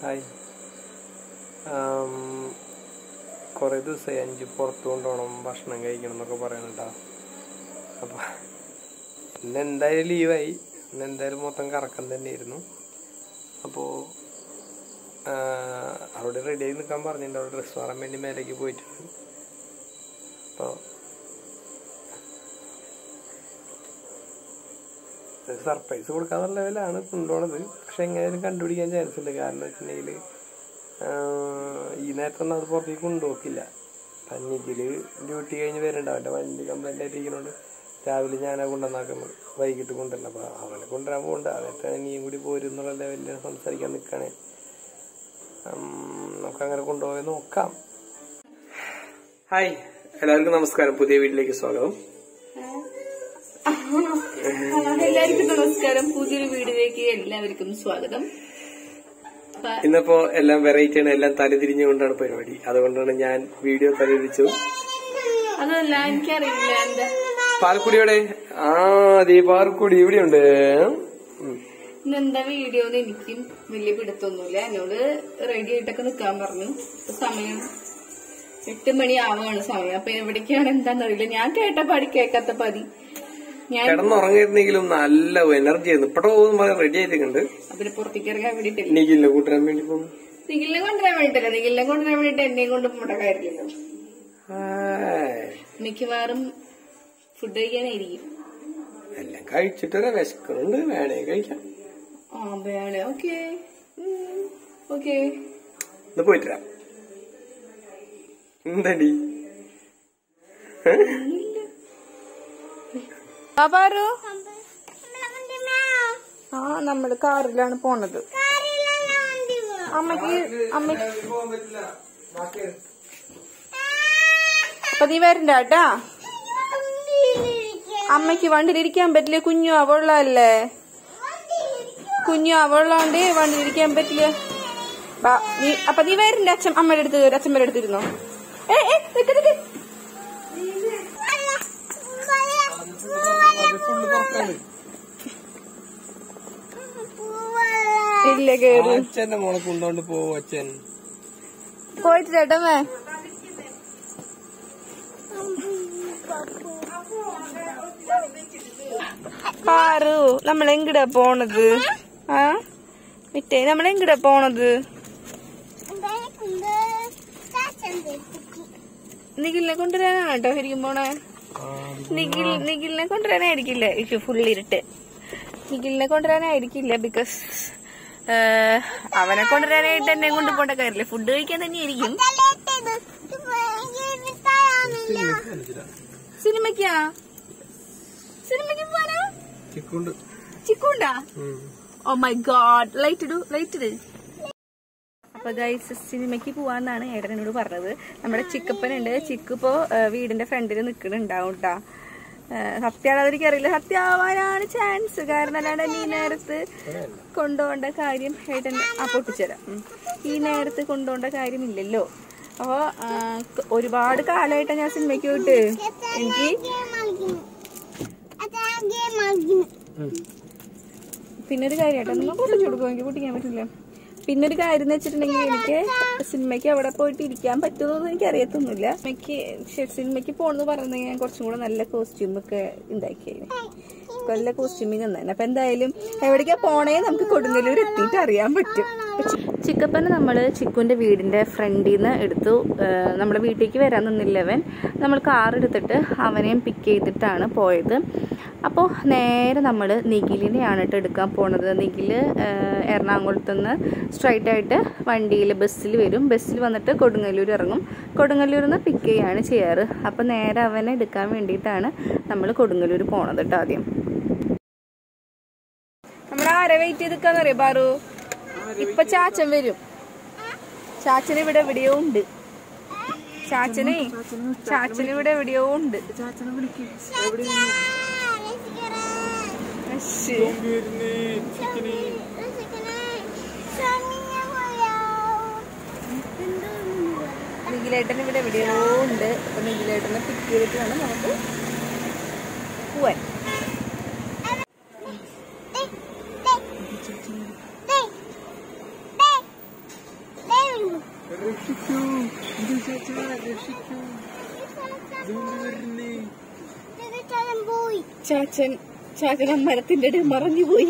Hi കുറേ ദിവസമായി അഞ്ച് പുറത്ത് കൊണ്ടുപോകണം ഭക്ഷണം കഴിക്കണം എന്നൊക്കെ പറയണം കേട്ടോ അപ്പോൾ ഇന്ന് എന്തായാലും ലീവായി ഇന്ന് എന്തായാലും മൊത്തം കറക്കം തന്നെയായിരുന്നു അപ്പോൾ അവിടെ റെഡി ആയി നിൽക്കാൻ പറഞ്ഞിട്ടുണ്ട് അവിടെ ഡ്രസ്സ് മാറാൻ വേണ്ടി മേലേക്ക് പോയിട്ടുണ്ട് അപ്പോൾ സർപ്രൈസ് കൊടുക്കാന്നുള്ള ലെവലാണ് കൊണ്ടുപോണത് പക്ഷെ എങ്ങനെയാലും കണ്ടുപിടിക്കാൻ ചാൻസ് ഉണ്ട് കാരണം വെച്ചിട്ടുണ്ടെങ്കിൽ ഈ നേരത്തൊന്നും അത് പുറത്തേക്ക് കൊണ്ടുപോക്കില്ല പന്നിക്കില് ഡ്യൂട്ടി കഴിഞ്ഞ് വരുന്നുണ്ട് അവൻ്റെ വണ്ടി കംപ്ലൈൻ്റ് ആയിട്ടിരിക്കുന്നതുകൊണ്ട് രാവിലെ ഞാനാ കൊണ്ടുവന്നാക്കുന്നത് വൈകിട്ട് കൊണ്ടുവരണം അപ്പോൾ അവനെ കൊണ്ടുവരാൻ പോകുന്നുണ്ട് അതൊക്കെ നീയും കൂടി പോരും എന്നുള്ള ലെവലിൽ സംസാരിക്കാൻ നിൽക്കണേ നമുക്ക് അങ്ങനെ കൊണ്ടുപോയി നോക്കാം ഹായ് എല്ലാവർക്കും നമസ്കാരം പുതിയ വീട്ടിലേക്ക് സ്വാഗതം എല്ലാവർക്കും നമസ്കാരം പുതിയൊരു വീഡിയോയിലേക്ക് എല്ലാവർക്കും സ്വാഗതം അപ്പൊ ഇന്നിപ്പോ എല്ലാം വെറൈറ്റി ആണ് എല്ലാം തലതിരിഞ്ഞുകൊണ്ടാണ് പരിപാടി അതുകൊണ്ടാണ് ഞാൻ വീഡിയോ തലതിരിച്ചു അതല്ല എനിക്കറിയില്ല എന്താ പാലക്കുടിയോടെ ആ ദീ പാലക്കുടി ഇവിടെയുണ്ട് ഉം. ഇന്നെന്താ വീഡിയോ എന്ന് എനിക്കും വലിയ പിടുത്തൊന്നുമില്ല എന്നോട് റെഡി ആയിട്ടൊക്കെ നിക്കാൻ പറഞ്ഞു ഇപ്പൊ സമയം എട്ട് മണി ആവാണ് സമയം അപ്പൊ എവിടേക്കാണ് എന്താന്നറിയില്ല ഞാൻ കേട്ട പാടി കേൾക്കാത്ത പാതി ഞാൻ കിടന്നുറങ്ങിയിരുന്നെങ്കിലും നല്ല എനർജി ആയിരുന്നു ഇപ്പഴോ റെഡി ആയിട്ടുണ്ട് അതിന് പുറത്തേക്ക് ഇറങ്ങാൻ വേണ്ടിട്ടില്ല എനിക്കില്ല കൂട്ടാൻ വേണ്ടി പോകുന്നു നിഖിലിനെ കൊണ്ടുവരാൻ വേണ്ടിട്ടല്ല നിഖിലിനെ കൊണ്ടുവരാൻ വേണ്ടിട്ട് എന്നെയും കൊണ്ട് പോകേണ്ട കാര്യമില്ലല്ലോ ഹായ്. മിക്കവാറും ഫുഡ് കഴിക്കാനായിരിക്കും എല്ലാം കഴിച്ചിട്ടൊരു വിശക്കുന്നുണ്ട് വേണേ കഴിക്കാം ആ വേണേ ഓക്കെ ഓക്കെ ഇത് പോയിട്ട് വരാം എന്തടി ബാബാറു ആ നമ്മള് കാറിലാണ് പോണത് അമ്മക്ക് അമ്മക്ക് അപ്പൊ നീ വരണ്ട കേട്ടാ അമ്മക്ക് വണ്ടിയിലിരിക്കാൻ പറ്റില്ല കുഞ്ഞു അവളല്ലേ കുഞ്ഞു അവളാണ്ട് വണ്ടിയിലിരിക്കാൻ പറ്റില്ല ബാ, നീ അപ്പൊ നീ വരണ്ട അച്ഛൻ അമ്മയുടെ അടുത്ത് അച്ഛമ്മയുടെ അടുത്തിരുന്നോ ഏ ഏ നിക്ക് നിക്ക് ഇല്ല കേറി അച്ഛന്റെ മോളെ കൊണ്ടോണ്ട് പോവും അച്ഛൻ പോയിട്ട് ചേട്ടമ്മേ പാറു നമ്മൾ എങ്ങടാ പോണത് ആ മിറ്റേ നമ്മൾ എങ്ങടാ പോണത് നിഖിലിനെ കൊണ്ടുവരാനാണ് കേട്ടോ ശരിക്കും പോണേ നിഖിൽ നിഖിലിനെ കൊണ്ടുവരാനായിരിക്കില്ല ഇഷ്യൂ ഫുൾ ഇരുട്ട് നിഖിലിനെ കൊണ്ടുവരാനായിരിക്കില്ല ബിക്കോസ് അവനെ കൊണ്ടുവരാനായിട്ട് എന്നെ കൊണ്ട് പോണ്ട കാര്യമില്ല ഫുഡ് കഴിക്കാൻ തന്നെയായിരിക്കും സിനിമയ്ക്കാ സിനിമയ്ക്ക് പോരാ ചിക്കുണ്ട് ചിക്കുണ്ടാ ഓ മൈ ഗോഡ് ലൈറ്റ് ഇടൂ ലൈറ്റ് ഇട് അപ്പൊ ഗൈസ് സിനിമയ്ക്ക് പോവാന്നാണ് ഏട്ടൻ എന്നോട് പറഞ്ഞത് നമ്മുടെ ചിക്കപ്പനുണ്ട് ചിക്ക് ഇപ്പോ ആ, വീടിന്റെ ഫ്രണ്ടിൽ നിൽക്കുന്നുണ്ടാവും കേട്ടാ സത്യമാണെന്ന് എനിക്കറിയില്ല സത്യമാവാനാണ് ചാൻസ് കാരണം അല്ലാണ്ട് ഈ നേരത്ത് കൊണ്ടുപോകേണ്ട കാര്യം ഏട്ടൻ ആ പൊട്ടിച്ചരാം ഉം. ഈ നേരത്ത് കൊണ്ടുപോകേണ്ട കാര്യമില്ലല്ലോ അപ്പൊ ആ, ക- ഒരുപാട് കാലമായിട്ട് ഞാൻ സിനിമയ്ക്ക് പോയിട്ട് എനിക്ക് പിന്നെ ഒരു കാര്യം കേട്ടോ നിങ്ങൾ പൊട്ടിച്ചു കൊടുക്കും എനിക്ക് പൊട്ടിക്കാൻ പറ്റില്ല പിന്നെ ഒരു കാര്യം എന്ന് വെച്ചിട്ടുണ്ടെങ്കിൽ എനിക്ക് സിനിമയ്ക്ക് അവിടെ പോയിട്ട് ഇരിക്കാൻ പറ്റുമോ എനിക്ക് അറിയത്തൊന്നുമില്ല സിനിമയ്ക്ക് ശ്ശെ, സിനിമയ്ക്ക് പോണെന്ന് പറയുന്നത് ഞാൻ കുറച്ചും കൂടെ നല്ല കോസ്റ്റ്യൂം ഒക്കെ ഉണ്ടാക്കിയത് നല്ല കോസ്റ്റ്യൂമിങ് നന്നായിരുന്നു അപ്പൊ എന്തായാലും എവിടേക്കാ പോണേ നമുക്ക് കൊടുങ്ങല്ലൂർ എത്തിയിട്ട് അറിയാൻ പറ്റും ചിക്കപ്പനെ നമ്മൾ ചിക്കുവിന്റെ വീടിന്റെ ഫ്രണ്ടിൽ നിന്ന് എടുത്തു ഏഹ് നമ്മുടെ വീട്ടിലേക്ക് വരാൻ നിന്നില്ലവൻ നമ്മൾ കാർ എടുത്തിട്ട് അവനെയും പിക്ക് ചെയ്തിട്ടാണ് പോയത് അപ്പോൾ നേരെ നമ്മൾ നിഖിലിനെയാണ് കേട്ടോ എടുക്കാൻ പോണത് നിഖില് ഏഹ് എറണാകുളത്ത് നിന്ന് സ്ട്രൈറ്റ് ആയിട്ട് വണ്ടിയിൽ ബസ്സിൽ വരും ബസ്സിൽ വന്നിട്ട് കൊടുങ്ങല്ലൂർ ഇറങ്ങും കൊടുങ്ങല്ലൂരിൽ നിന്ന് പിക്ക് ചെയ്യാണ് ചെയ്യാറ് അപ്പോൾ നേരെ അവനെ എടുക്കാൻ വേണ്ടിയിട്ടാണ് നമ്മൾ കൊടുങ്ങല്ലൂർ പോണത് കേട്ടോ ആദ്യം നമ്മൾ ആരെ വെയിറ്റ് ചെയ്ത് നിൽക്കാന്നറിയോ ബാറു ഇപ്പൊ ചാച്ചൻ വരും ചാച്ചൻ ഇവിടെ എവിടെയോ ഉണ്ട് ചാച്ചനെ ചാച്ചൻ ഇവിടെ എവിടെയോ ഉണ്ട് അശ്ശേ. നിഖിലേട്ടൻ ഇവിടെ എവിടെയോ ഉണ്ട് അപ്പൊ നിഖിലേട്ടനെ പിക്ക് ചെയ്തിട്ട് വേണം നമുക്ക് പോവാൻ രക്ഷിക്കൂ ഇത് ചേച്ചാ രക്ഷിക്കൂ ഇതുകൊണ്ട് വരുന്നേ പോയി ചാച്ചൻ ചാച്ചൻ ആ മരത്തിന്റെ ഇടയിൽ മറഞ്ഞു പോയി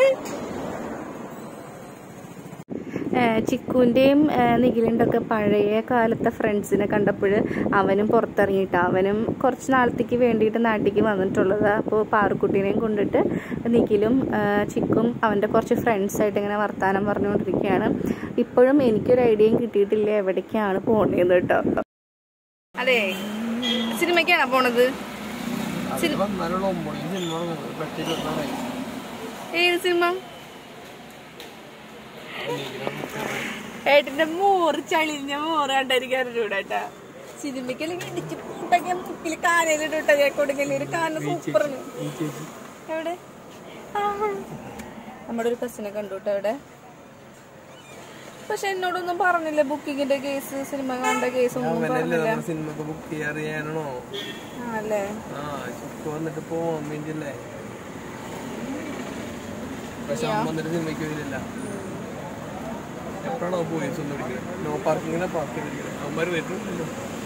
ചിക്കുവിൻ്റെയും നിഖിലിൻ്റെ ഒക്കെ പഴയ കാലത്തെ ഫ്രണ്ട്സിനെ കണ്ടപ്പോൾ അവനും പുറത്തിറങ്ങിയിട്ട് അവനും കുറച്ച് നാളത്തേക്ക് വേണ്ടിയിട്ട് നാട്ടിലേക്ക് വന്നിട്ടുള്ളത് അപ്പോൾ പാറുക്കുട്ടീനെയും കൊണ്ടിട്ട് നിഖിലും ആ, ചിക്കും അവൻ്റെ കുറച്ച് ഫ്രണ്ട്സായിട്ട് ഇങ്ങനെ വർത്തമാനം പറഞ്ഞുകൊണ്ടിരിക്കുകയാണ് ഇപ്പോഴും എനിക്കൊരു ഐഡിയയും കിട്ടിയിട്ടില്ല എവിടേക്കാണ് പോണേന്ന് കേട്ടോ അതെ സിനിമയ്ക്കാണോ പോണത് അത് വന്നാലുള്ള ഒമ്പത് സിനിമ പറ്റി ഇരുപത്തിനാലായി ഏത് സിനിമ ഏട്ടന്റെ മോറ് ചളിഞ്ഞ മോറ് കണ്ടായിരിക്കാറുണ്ടാ സിനിമയ്ക്ക് അല്ലെങ്കിൽ ഇടിച്ച് പൂട്ടൊക്കെ മുക്കില് കാനയിലിട്ട് കൊടുക്കല് ഒരു കാന സൂപ്പറാണ് ഈ ചേച്ചി എവിടെ ആ. നമ്മുടെ ഒരു കസിനെ കണ്ടു കേട്ടോ അവിടെ പക്ഷെ എന്നോടൊന്നും പറഞ്ഞില്ല ബുക്കിങ്ങിന്റെ കേസ് സിനിമ കണ്ട കേസ് ഒന്നും അവനല്ലേ പറഞ്ഞില്ല നമ്മൾ സിനിമക്ക് ബുക്ക് ചെയ്യാറിയാണോ ആ അല്ലേ ആ ചുക്ക് വന്നിട്ട് പോവാൻ വേണ്ടിയല്ലേ പക്ഷെ അവൻ വന്നിട്ട് സിനിമയ്ക്ക് വരില്ല എപ്പോഴാണോ പോലീസ് ഒന്നും പിടിക്കുന്നത് നോ പാർക്കിങ്ങിനെ പാർക്ക് ചെയ്തിരിക്കുന്നത് അവന്മാർ വരുന്നില്ലല്ലോ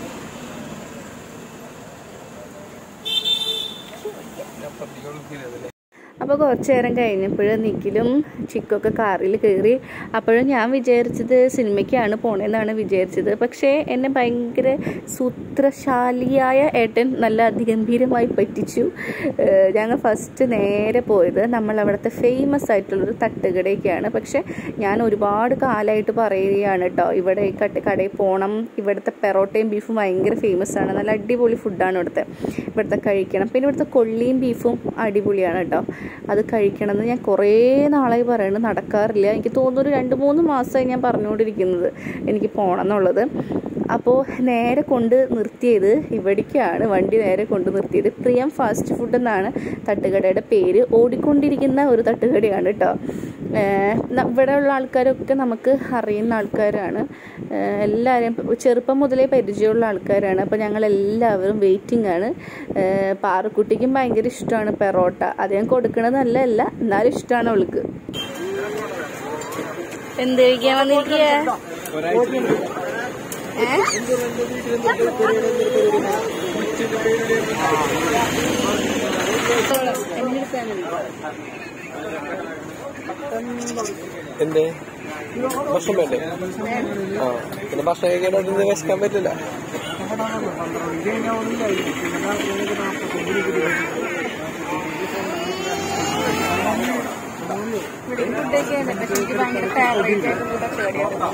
അപ്പുറത്തേക്ക് വിളിക്കില്ലതല്ലേ അപ്പോൾ കുറച്ച് നേരം കഴിഞ്ഞപ്പോൾ നിഖിലും ചിക്കൊക്കെ കാറിൽ കയറി അപ്പോഴും ഞാൻ വിചാരിച്ചത് സിനിമയ്ക്കാണ് പോണേന്നാണ് വിചാരിച്ചത് പക്ഷേ എന്നെ ഭയങ്കര സൂത്രശാലിയായ ഏട്ടൻ നല്ല അതിഗംഭീരമായി പറ്റിച്ചു ഏഹ് ഞങ്ങൾ ഫസ്റ്റ് നേരെ പോയത് നമ്മൾ അവിടുത്തെ ഫേമസ് ആയിട്ടുള്ളൊരു തട്ടുകടയൊക്കെയാണ് പക്ഷേ ഞാൻ ഒരുപാട് കാലമായിട്ട് പറയുകയാണ് കേട്ടോ ഇവിടെ ഈ കട്ട് കടയിൽ പോകണം ഇവിടുത്തെ പെറോട്ടയും ബീഫും ഭയങ്കര ഫേമസ് ആണ് നല്ല അടിപൊളി ഫുഡാണ് ഇവിടുത്തെ ഇവിടുത്തെ കഴിക്കണം പിന്നെ ഇവിടുത്തെ കൊള്ളിയും ബീഫും അടിപൊളിയാണ് കേട്ടോ അത് കഴിക്കണം എന്ന് ഞാൻ കുറേ നാളായി പറയുന്നത് നടക്കാറില്ല എനിക്ക് തോന്നുന്നു ഒരു രണ്ട് മൂന്ന് മാസമായി ഞാൻ പറഞ്ഞുകൊണ്ടിരിക്കുന്നത് എനിക്ക് പോകണം എന്നുള്ളത് അപ്പോൾ നേരെ കൊണ്ട് നിർത്തിയത് ഇവിടേക്കാണ് വണ്ടി നേരെ കൊണ്ട് നിർത്തിയത് പ്രിയം ഫാസ്റ്റ് ഫുഡ് എന്നാണ് തട്ടുകടയുടെ പേര് ഓടിക്കൊണ്ടിരിക്കുന്ന ഒരു തട്ടുകടയാണ് കേട്ടോ ഏഹ് ന- ഇവിടെയുള്ള ആൾക്കാരൊക്കെ നമുക്ക് അറിയുന്ന ആൾക്കാരാണ് ഏഹ് എല്ലാവരെയും ചെറുപ്പം മുതലേ പരിചയമുള്ള ആൾക്കാരാണ് അപ്പോൾ ഞങ്ങൾ എല്ലാവരും വെയിറ്റിംഗ് ആണ് ഏഹ് പാറുക്കുട്ടിക്കും ഭയങ്കര ഇഷ്ടമാണ് പെറോട്ട അത് ഞാൻ കൊടുക്കണത് നല്ലതല്ല എന്നാലും ഇഷ്ടമാണ് അവൾക്ക് എന്ത് കഴിക്കാൻ വന്നിരിക്കുക എന്തേ ഭക്ഷണം വേണ്ടേ ആ പിന്നെ ഭക്ഷണം കഴിക്കാനായിട്ട് വിശക്കാൻ പറ്റില്ല ഇവിടെ ഫുഡൊക്കെ ഉണ്ട് പക്ഷെ എനിക്ക് ഭയങ്കര ഫേവറേറ്റ് ആയിട്ടുള്ള തട്ടുകടയാണ്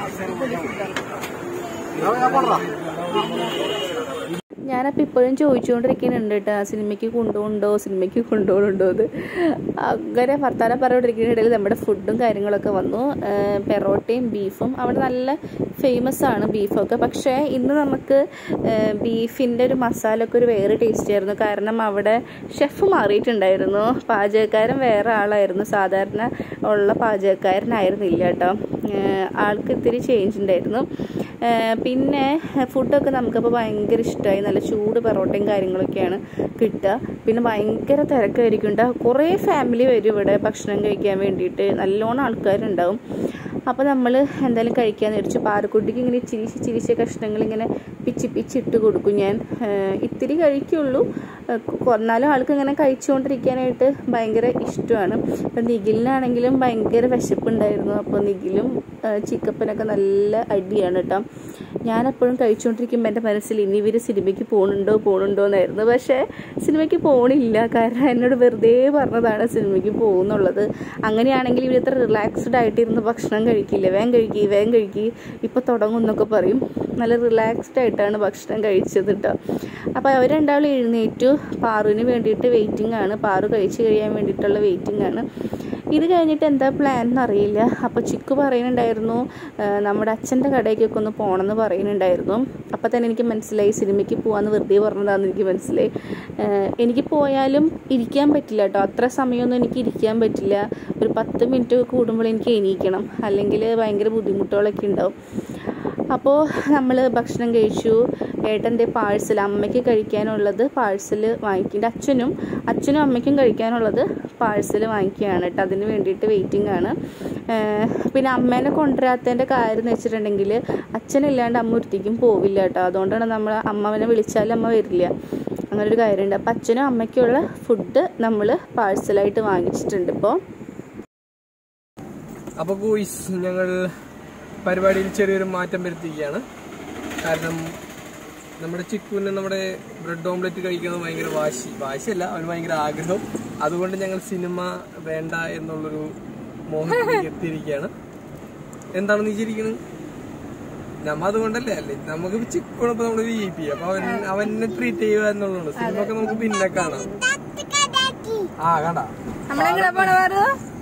ഞാനപ്പോൾ ഇപ്പോഴും ചോദിച്ചുകൊണ്ടിരിക്കുന്നുണ്ട് കേട്ടോ സിനിമയ്ക്ക് കൊണ്ടുപോകുന്നുണ്ടോ സിനിമയ്ക്ക് കൊണ്ടുപോകുന്നുണ്ടോ എന്ന് അങ്ങനെ വർത്താനം പറഞ്ഞുകൊണ്ടിരിക്കുന്നതിനിടയിൽ നമ്മുടെ ഫുഡും കാര്യങ്ങളൊക്കെ വന്നു ഏഹ് പെറോട്ടയും ബീഫും അവിടെ നല്ല ഫേമസ് ആണ് ബീഫൊക്കെ പക്ഷേ ഇന്ന് നമുക്ക് ബീഫിൻ്റെ ഒരു മസാല ഒക്കെ ഒരു വേറെ ടേസ്റ്റ് ആയിരുന്നു കാരണം അവിടെ ഷെഫ് മാറിയിട്ടുണ്ടായിരുന്നു പാചകക്കാരൻ വേറെ ആളായിരുന്നു സാധാരണ ഉള്ള പാചകക്കാരനായിരുന്നില്ല കേട്ടോ ഏഹ് ആൾക്ക് ഇത്തിരി ചേഞ്ച് ഉണ്ടായിരുന്നു ഏഹ് പിന്നെ ഫുഡൊക്കെ നമുക്കപ്പോൾ ഭയങ്കര ഇഷ്ടമായി നല്ല ചൂട് പൊറോട്ടയും കാര്യങ്ങളൊക്കെയാണ് കിട്ടുക പിന്നെ ഭയങ്കര തിരക്കായിരിക്കും കേട്ടോ കുറേ ഫാമിലി വരും ഇവിടെ ഭക്ഷണം കഴിക്കാൻ വേണ്ടിയിട്ട് നല്ലോണം ആൾക്കാരുണ്ടാവും അപ്പോൾ നമ്മൾ എന്തായാലും കഴിക്കാമെന്ന് വിചാരിച്ചു പാറക്കുട്ടിക്ക് ഇങ്ങനെ ചിരിച്ച് ചിരിച്ച കഷ്ണങ്ങൾ ഇങ്ങനെ പിച്ചി പിച്ചിട്ട് കൊടുക്കും ഞാൻ ഏഹ് ഇത്തിരി കഴിക്കുള്ളൂ ഏഹ് കൊ- എന്നാലും ആൾക്ക് ഇങ്ങനെ കഴിച്ചുകൊണ്ടിരിക്കാനായിട്ട് ഭയങ്കര ഇഷ്ടമാണ് അപ്പം നിഖിലിനാണെങ്കിലും ഭയങ്കര വിശപ്പുണ്ടായിരുന്നു അപ്പോൾ നിഖിലും ഏഹ് ചിക്കപ്പനൊക്കെ നല്ല അടിയാണ് കേട്ടോ ഞാനെപ്പോഴും കഴിച്ചുകൊണ്ടിരിക്കുമ്പോൾ എൻ്റെ മനസ്സിൽ ഇനി ഇവർ സിനിമയ്ക്ക് പോകുന്നുണ്ടോ പോകുന്നുണ്ടോ എന്നായിരുന്നു പക്ഷേ സിനിമയ്ക്ക് പോകണില്ല കാരണം എന്നോട് വെറുതെ പറഞ്ഞതാണ് സിനിമയ്ക്ക് പോകുന്നുള്ളത് അങ്ങനെയാണെങ്കിൽ ഇവർ ഇത്ര റിലാക്സ്ഡ് ആയിട്ടിരുന്ന് ഭക്ഷണം കഴിക്കില്ല വേഗം കഴിക്കുക വേഗം കഴിക്കുക ഇപ്പോൾ തുടങ്ങും എന്നൊക്കെ പറയും നല്ല റിലാക്സ്ഡ് ആയിട്ടാണ് ഭക്ഷണം കഴിച്ചത് കേട്ടോ അപ്പോൾ അവർ രണ്ടാളും എഴുന്നേറ്റു പാറുവിന് വേണ്ടിയിട്ട് വെയിറ്റിംഗ് ആണ് പാറു കഴിച്ച് കഴിയാൻ വേണ്ടിയിട്ടുള്ള വെയിറ്റിംഗ് ആണ് ഇത് കഴിഞ്ഞിട്ട് എന്താ പ്ലാൻ എന്നറിയില്ല അപ്പോൾ ചിക്കു പറയുന്നുണ്ടായിരുന്നു ആ, നമ്മുടെ അച്ഛൻ്റെ കടയിലേക്കൊക്കെ ഒന്ന് പോകണമെന്ന് പറയുന്നുണ്ടായിരുന്നു അപ്പോൾ തന്നെ എനിക്ക് മനസ്സിലായി സിനിമയ്ക്ക് പോകാമെന്ന് വെറുതെ പറഞ്ഞതാണെന്ന് എനിക്ക് മനസ്സിലായി ആ, എനിക്ക് പോയാലും ഇരിക്കാൻ പറ്റില്ല കേട്ടോ അത്ര സമയമൊന്നും എനിക്ക് ഇരിക്കാൻ പറ്റില്ല ഒരു പത്ത് മിനിറ്റ് കൂടുമ്പോൾ എനിക്ക് എണീക്കണം അല്ലെങ്കിൽ ഭയങ്കര ബുദ്ധിമുട്ടുകളൊക്കെ ഉണ്ടാവും അപ്പോൾ നമ്മൾ ഭക്ഷണം കഴിച്ചു ഏട്ടൻ്റെ പാഴ്സൽ അമ്മയ്ക്ക് കഴിക്കാനുള്ളത് പാഴ്സൽ വാങ്ങിക്കുന്നുണ്ട് അച്ഛനും അച്ഛനും അമ്മയ്ക്കും കഴിക്കാനുള്ളത് പാഴ്സൽ വാങ്ങിക്കുകയാണ് കേട്ടോ അതിന് വേണ്ടിയിട്ട് വെയിറ്റിംഗ് ആണ് ഏഹ് പിന്നെ അമ്മേനെ കൊണ്ടുവരാത്തതിൻ്റെ കാര്യം എന്ന് വെച്ചിട്ടുണ്ടെങ്കിൽ അച്ഛനില്ലാണ്ട് അമ്മ ഒരിക്കലും പോവില്ല കേട്ടോ അതുകൊണ്ടാണ് നമ്മൾ അമ്മനെ വിളിച്ചാലും അമ്മ വരില്ല അങ്ങനെ ഒരു കാര്യമുണ്ട് അപ്പം അച്ഛനും അമ്മയ്ക്കുള്ള ഫുഡ് നമ്മൾ പാഴ്സലായിട്ട് വാങ്ങിച്ചിട്ടുണ്ട് ഇപ്പോൾ അപ്പോൾ ഗോയ്സ് ഞങ്ങൾ പരിപാടിയിൽ ചെറിയൊരു മാറ്റം വരുത്തിയിരിക്കുകയാണ് കാരണം നമ്മുടെ ചിക്കുവിന് നമ്മുടെ ബ്രെഡ് ഓംലെറ്റ് കഴിക്കുന്നത് ഭയങ്കര വാശി വാശിയല്ല അവന് ഭയങ്കര ആഗ്രഹം അതുകൊണ്ട് ഞങ്ങൾ സിനിമ വേണ്ട എന്നുള്ളൊരു മോഹത്തിലേക്ക് എത്തിയിരിക്കുകയാണ് എന്താണ് നീ ചിരിക്കുന്നത് നമ്മ അതുകൊണ്ടല്ലേ അല്ലേ നമുക്ക് ചിക്കുണിപ്പോ നമ്മള് വി ഐ പി അപ്പൊ അവൻ അവനെ ട്രീറ്റ് ചെയ്യുക എന്നുള്ളതാണ് സിനിമ ഒക്കെ നമുക്ക് പിന്നെ കാണാം തത്തക്കടക്കി ആ കണ്ടാ നമ്മളെങ്ങനെ പോണ വേറെ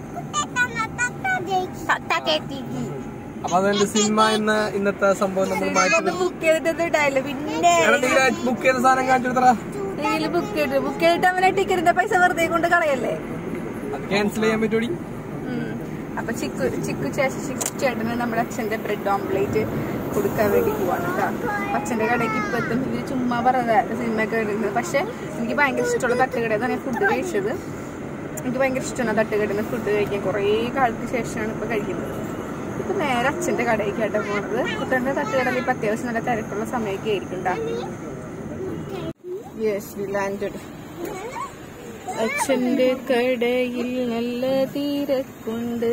തത്തക്കടക്കി അപ്പൊ അതുകൊണ്ട് സിനിമ എന്ന ഇന്നത്തെ സംഭവം നമ്മൾ മാറ്റി ബുക്ക് ചെയ്തിട്ട് ഇട്ടായില്ല പിന്നെ ബുക്ക് ചെയ്ത സാധനം കാണിച്ചെടുത്തറ ഇതില് ബുക്ക് ചെയ്തിട്ട് ബുക്ക് ചെയ്തിട്ട് അവനെ ടിക്കറ്റിന്റെ പൈസ വെറുതെ കൊണ്ട് കളയല്ലേ അത് ക്യാൻസൽ ചെയ്യാൻ പറ്റൂടി ഉം. അപ്പൊ ചിക്കു ചിക്കു ചേച്ചി ചിക്കു ചേട്ടന് നമ്മുടെ അച്ഛന്റെ ബ്രെഡ് ഓംപ്ലേറ്റ് കൊടുക്കാൻ വേണ്ടി പോവാണ് കേട്ടോ അപ്പൊ അച്ഛന്റെ കടയ്ക്ക് ഇപ്പൊ എത്തും ഇവര് ചുമ്മാ പറഞ്ഞത് സിനിമയൊക്കെ എടുക്കുന്നത് പക്ഷെ എനിക്ക് ഭയങ്കര ഇഷ്ടമുള്ള തട്ടുകടയിൽ ഞാൻ ഫുഡ് കഴിച്ചത് എനിക്ക് ഭയങ്കര ഇഷ്ടമാണ് തട്ടുകടയിൽ നിന്ന് ഫുഡ് കഴിക്കാൻ കുറേ കാലത്തിന് ശേഷമാണ് ഇപ്പൊ കഴിക്കുന്നത് ഇപ്പൊ നേരെ അച്ഛന്റെ കടയിലേക്കാട്ടോ പോണത് കുട്ടന്റെ തട്ടുകടയിൽ ഇപ്പൊ അത്യാവശ്യം നല്ല തിരക്കുള്ള സമയമൊക്കെ ആയിരിക്കും ട്ടോ. Yes, we landed. അച്ഛന്റെ കടയിൽ നല്ല തിരക്കുണ്ട്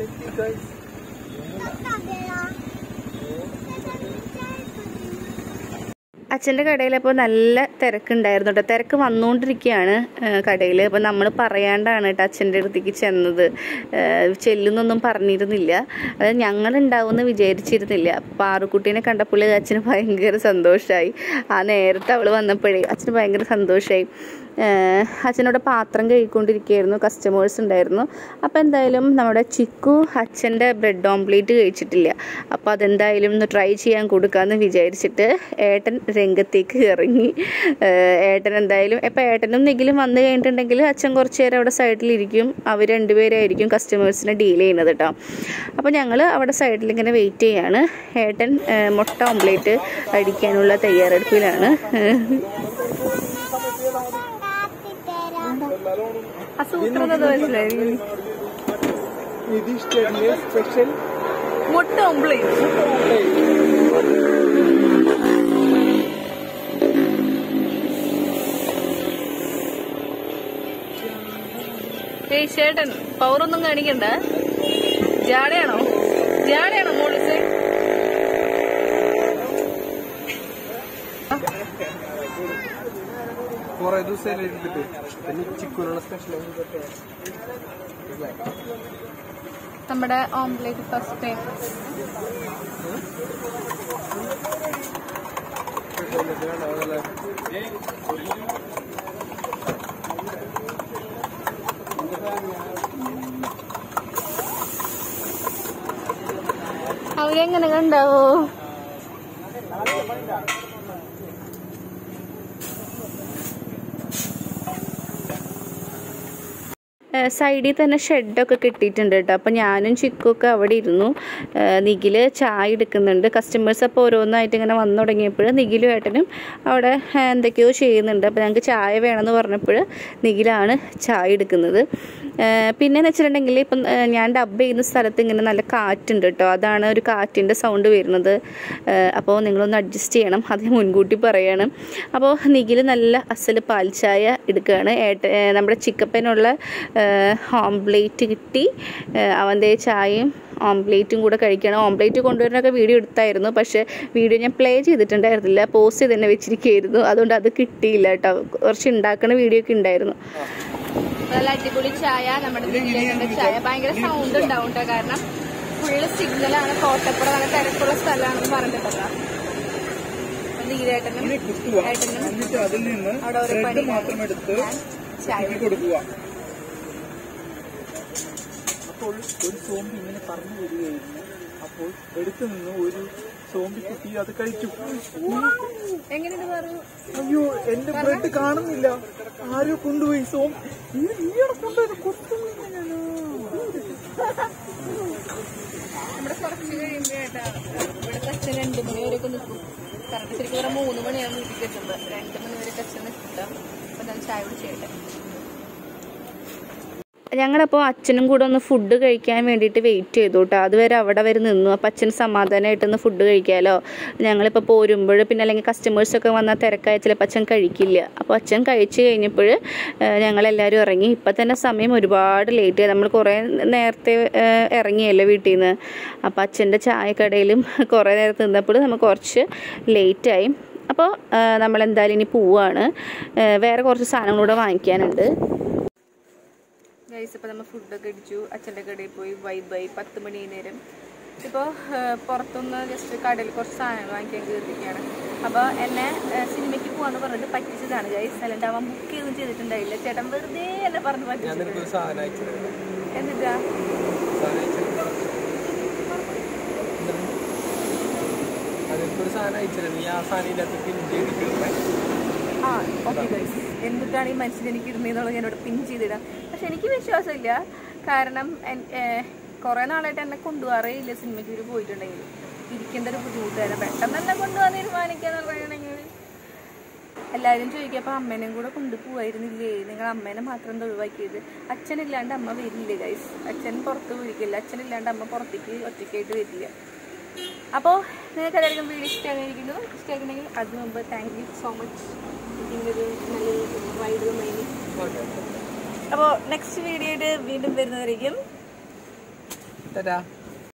അച്ഛൻ്റെ കടയിൽ അപ്പോൾ നല്ല തിരക്കുണ്ടായിരുന്നു കേട്ടോ തിരക്ക് വന്നുകൊണ്ടിരിക്കുകയാണ് കടയിൽ അപ്പോൾ നമ്മൾ പറയാണ്ടാണ് കേട്ടോ അച്ഛൻ്റെ അടുത്തേക്ക് ചെന്നത് ഏഹ് ചെല്ലുന്നൊന്നും പറഞ്ഞിരുന്നില്ല അത് ഞങ്ങളുണ്ടാവുമെന്ന് വിചാരിച്ചിരുന്നില്ല പാറുക്കുട്ടീനെ കണ്ടപ്പോൾ അച്ഛന് ഭയങ്കര സന്തോഷമായി ആ നേരത്തെ അവൾ വന്നപ്പോഴേ അച്ഛന് ഭയങ്കര സന്തോഷമായി ഏഹ് അച്ഛനോട് പാത്രം കഴിക്കൊണ്ടിരിക്കുകയായിരുന്നു കസ്റ്റമേഴ്സ് ഉണ്ടായിരുന്നു അപ്പോൾ എന്തായാലും നമ്മുടെ ചിക്കു അച്ഛൻ്റെ ബ്രെഡ് ഓംപ്ലേറ്റ് കഴിച്ചിട്ടില്ല അപ്പോൾ അതെന്തായാലും ഒന്ന് ട്രൈ ചെയ്യാൻ കൊടുക്കാമെന്ന് വിചാരിച്ചിട്ട് ഏട്ടൻ രംഗത്തേക്ക് ഇറങ്ങി ഏഹ് ഏട്ടൻ എന്തായാലും ഇപ്പോൾ ഏട്ടനും നിഖിലും വന്നു കഴിഞ്ഞിട്ടുണ്ടെങ്കിൽ അച്ഛൻ കുറച്ച് നേരം അവിടെ സൈഡിലിരിക്കും അവർ രണ്ടുപേരായിരിക്കും കസ്റ്റമേഴ്സിനെ ഡീൽ ചെയ്യുന്നത് കേട്ടോ അപ്പോൾ ഞങ്ങൾ അവിടെ സൈഡിൽ ഇങ്ങനെ വെയിറ്റ് ചെയ്യാണ് ഏട്ടൻ ഏഹ് മുട്ട ഓംപ്ലേറ്റ് അടിക്കാനുള്ള തയ്യാറെടുപ്പിലാണ് ഏഹ് അസൂത്രത മനസ്സിലായി നിതീഷ് ചേട്ടന്റെ സ്പെഷ്യൽ മുട്ട ഓംപ്ലേറ്റ് ഏയ് ചേട്ടൻ പവറൊന്നും കാണിക്കണ്ട ജാടയാണോ ജാടയാണോ മോളിസ് കുറെ ദിവസം എടുത്തിട്ട് പിന്നെ ചിക്കുനുള്ള സ്പെഷ്യൽ നമ്മുടെ ഓംപ്ലേറ്റ് ഫസ്റ്റ് ടൈം അവരെങ്ങനെ കണ്ടാവോ സൈഡിൽ തന്നെ ഷെഡൊക്കെ കിട്ടിയിട്ടുണ്ട് കേട്ടോ അപ്പോൾ ഞാനും ചിക്കുമൊക്കെ അവിടെ ഇരുന്നു നിഖിൽ ചായ എടുക്കുന്നുണ്ട് കസ്റ്റമേഴ്സ് അപ്പോൾ ഓരോന്നായിട്ട് ഇങ്ങനെ വന്നു തുടങ്ങിയപ്പോൾ നിഖിലും ഏട്ടനും അവിടെ ആ, എന്തൊക്കെയോ ചെയ്യുന്നുണ്ട് അപ്പോൾ ഞങ്ങൾക്ക് ചായ വേണമെന്ന് പറഞ്ഞപ്പോൾ നിഖിലാണ് ചായ എടുക്കുന്നത് പിന്നെന്ന് വെച്ചിട്ടുണ്ടെങ്കിൽ ഇപ്പം ആ, ഞാൻ ഡബ് ചെയ്യുന്ന സ്ഥലത്ത് ഇങ്ങനെ നല്ല കാറ്റുണ്ട് കേട്ടോ അതാണ് ഒരു കാറ്റിൻ്റെ സൗണ്ട് വരുന്നത് ആ, അപ്പോൾ നിങ്ങളൊന്ന് അഡ്ജസ്റ്റ് ചെയ്യണം അത് ഞാൻ മുൻകൂട്ടി പറയണം അപ്പോൾ നിഖിൽ നല്ല അസൽ പാൽ ചായ എടുക്കുകയാണ് ഏട്ട ആ, നമ്മുടെ ചിക്കപ്പനുള്ള ഓംപ്ലേറ്റ് കിട്ടി ആ, അവൻ്റെ ചായയും ഓംപ്ലേറ്റും കൂടെ കഴിക്കണം ഓംപ്ലേറ്റ് കൊണ്ടുവരുന്നൊക്കെ വീഡിയോ എടുത്തായിരുന്നു പക്ഷേ വീഡിയോ ഞാൻ പ്ലേ ചെയ്തിട്ടുണ്ടായിരുന്നില്ല പോസ്റ്റ് ചെയ്ത് തന്നെ വെച്ചിരിക്കുകയായിരുന്നു അതുകൊണ്ട് അത് കിട്ടിയില്ല കേട്ടോ കുറച്ച് ഉണ്ടാക്കുന്ന വീഡിയോ ഒക്കെ ഉണ്ടായിരുന്നു നല്ല അടിപൊളി ചായ നമ്മുടെ വീട്ടിലേക്കുള്ള ചായ ഭയങ്കര സൗണ്ട് ഉണ്ടാവും കേട്ടോ കാരണം ഫുള്ള് സിഗ്നലാണ് കോട്ടപ്പുറം നല്ല തിരക്കുള്ള സ്ഥലമാണെന്ന് പറഞ്ഞിട്ടല്ലോ നീരേട്ടനും ഏട്ടനും എന്നിട്ട് അതിൽ നിന്ന് അവിടെ ഒരു പണി മാത്രം എടുത്ത് ഞാൻ ചായ ഇതിൽ കൊടുക്കുക അപ്പോൾ ഒരു സോംബി ഇങ്ങനെ പറഞ്ഞു വരികയായിരുന്നു അപ്പോൾ എടുത്തു നിന്ന് ഒരു സോംബി കുട്ടി അത് കഴിച്ചു എങ്ങനെയുണ്ട് പറയൂ അയ്യോ എന്റെ ബ്രെഡ് കാണുന്നില്ല ആരോ കൊണ്ടുപോയി സോം നീ- നീയാണ് കൊണ്ടുപോയത് കൊത്തുന്നില്ല ഞാന്. നമ്മുടെ കുറച്ച് കഴിയുമ്പോ ഏട്ടാ ഇവിടുത്തെ അച്ഛൻ രണ്ടു മണി വരെയൊക്കെ നിൽക്കും കറക്റ്റ് ശരിക്കും പറഞ്ഞാൽ മൂന്ന് മണിയാണ് വീട്ടിൽ എത്തുമ്പോൾ രണ്ട് മണി വരെയൊക്കെ അച്ഛൻ നിൽക്കാം അപ്പൊ ഞാൻ ചായ കുടിച്ചേട്ടെ ഞങ്ങളപ്പോൾ അച്ഛനും കൂടെ ഒന്ന് ഫുഡ് കഴിക്കാൻ വേണ്ടിയിട്ട് വെയിറ്റ് ചെയ്തു കേട്ടോ അതുവരെ അവിടെ വരെ നിന്നു അപ്പോൾ അച്ഛന് സമാധാനമായിട്ടൊന്ന് ഫുഡ് കഴിക്കാമല്ലോ ഞങ്ങളിപ്പോൾ പോരുമ്പോൾ പിന്നെ അല്ലെങ്കിൽ കസ്റ്റമേഴ്സൊക്കെ വന്നാൽ തിരക്കായ ചിലപ്പോൾ അച്ഛൻ കഴിക്കില്ല അപ്പോൾ അച്ഛൻ കഴിച്ച് കഴിഞ്ഞപ്പോൾ ഞങ്ങളെല്ലാവരും ഇറങ്ങി ഇപ്പം തന്നെ സമയം ഒരുപാട് ലേറ്റ് ആയി നമ്മൾ കുറേ നേരത്തെ ഏഹ്, ഇറങ്ങിയല്ലോ വീട്ടിൽ നിന്ന് അപ്പോൾ അച്ഛൻ്റെ ചായക്കടയിലും കുറേ നേരത്തെ നിന്നപ്പോൾ നമുക്ക് കുറച്ച് ലേറ്റായി അപ്പോൾ നമ്മൾ എന്തായാലും ഇനി പോവാണ് ഏഹ്, വേറെ കുറച്ച് സാധനങ്ങളൂടെ വാങ്ങിക്കാനുണ്ട് ഗൈസ് ഇപ്പോൾ നമ്മൾ ഫുഡൊക്കെ അടിച്ചു അച്ഛൻ്റെ കടയിൽ പോയി വൈബായി പത്ത് മണി നേരം ഇപ്പോൾ പുറത്തുനിന്ന് ജസ്റ്റ് കടയിൽ കുറച്ച് സാധനങ്ങൾ വാങ്ങിക്കാൻ കയറിയിരിക്കുകയാണ് അപ്പോൾ എന്നെ ഏഹ്, സിനിമയ്ക്ക് പോകാന്ന് പറഞ്ഞിട്ട് പറ്റിച്ചതാണ് ഗൈസ് അല്ലാണ്ട് അവൻ ബുക്ക് ചെയ്തും ചെയ്തിട്ടുണ്ടായില്ല ചേട്ടൻ വെറുതെ എന്നെ പറഞ്ഞ് ഞാൻ പറ്റിച്ചു നിനക്കൊരു സാധനം അയച്ചിട്ടുണ്ട് എന്നിട്ടാ സാധനം അയച്ചിട്ടുണ്ട് അതിനൊരു സാധനം അയച്ചിട്ടുണ്ട് നീ ആ സാധനം ഇതിനകത്ത് പിൻ ചെയ്തിട്ട് ആ ഓക്കെ ഗൈസ് എന്നിട്ടാണ് ഈ മനുഷ്യൻ എനിക്ക് ഇടുന്നതെന്നുള്ളത് ഞാനോട് പിൻ ചെയ്തിടാം പക്ഷെ എനിക്ക് വിശ്വാസമില്ല കാരണം എൻ- ഏഹ് കുറേ നാളായിട്ട് എന്നെ കൊണ്ടുപോകാറേ ഇല്ല സിനിമയ്ക്ക് ഇവർ പോയിട്ടുണ്ടെങ്കിൽ ഇരിക്കേണ്ട ഒരു ബുദ്ധിമുട്ടായിരുന്നു പെട്ടെന്ന് എന്നെ കൊണ്ടുപോകാൻ തീരുമാനിക്കാന്ന് പറയുകയാണെങ്കിൽ എല്ലാവരും ചോദിക്കും അപ്പോൾ അമ്മേനെയും കൂടെ കൊണ്ടുപോവായിരുന്നില്ലേ നിങ്ങൾ അമ്മേനെ മാത്രം എന്താ ഒഴിവാക്കിയത് അച്ഛനില്ലാണ്ട് അമ്മ വരില്ല ഗൈസ് അച്ഛൻ പുറത്ത് പോയിരിക്കില്ല അച്ഛനില്ലാണ്ട് അമ്മ പുറത്തേക്ക് ഒറ്റയ്ക്കായിട്ട് വരില്ല അപ്പോൾ നിങ്ങൾക്ക് എല്ലാവർക്കും വീഡിയോ ഇഷ്ടമായിരിക്കുന്നു ഇഷ്ടമായിട്ടുണ്ടെങ്കിൽ അതിന് മുമ്പ് താങ്ക് യു സോ മച്ച് ഇതിൻ്റെ ഒരു നല്ലൊരു വൈഡ് മൈനി അപ്പോൾ നെക്സ്റ്റ് വീഡിയോയുടെ വീണ്ടും വരുന്നവരേക്കും തരാ